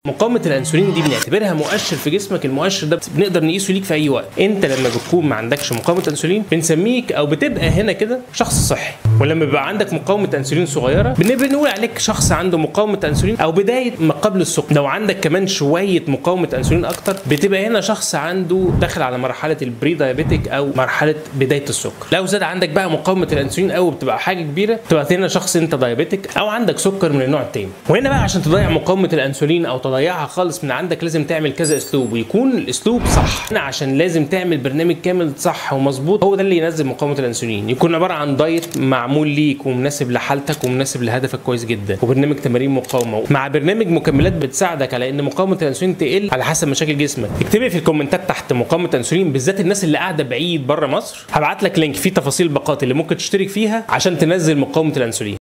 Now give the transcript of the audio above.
مقاومه الانسولين دي بنعتبرها مؤشر في جسمك المؤشر ده بنقدر نقيسه ليك في اي وقت انت لما بتكون ما عندكش مقاومه انسولين بنسميك او بتبقى هنا كده شخص صحي ولما بيبقى عندك مقاومه انسولين صغيره بنبقى نقول عليك شخص عنده مقاومه انسولين او بدايه ما قبل السكر لو عندك كمان شويه مقاومه انسولين اكتر بتبقى هنا شخص عنده داخل على مرحله البري دايابيتيك او مرحله بدايه السكر لو زاد عندك بقى مقاومه الانسولين قوي بتبقى حاجه كبيره بتبقى هنا شخص انت دايابيتيك او عندك سكر من النوع التاني وهنا بقى عشان تضيع مقاومه الانسولين او تضيعها خالص من عندك لازم تعمل كذا اسلوب ويكون الاسلوب صح هنا عشان لازم تعمل برنامج كامل صح ومظبوط هو ده اللي ينزل مقاومه الانسولين يكون عباره عن دايت معمول ليك ومناسب لحالتك ومناسب لهدفك كويس جدا وبرنامج تمارين مقاومه مع برنامج مكملات بتساعدك على ان مقاومه الانسولين تقل على حسب مشاكل جسمك اكتبي في الكومنتات تحت مقاومه انسولين بالذات الناس اللي قاعده بعيد بره مصر هبعت لك لينك فيه تفاصيل الباقات اللي ممكن تشترك فيها عشان تنزل مقاومه الانسولين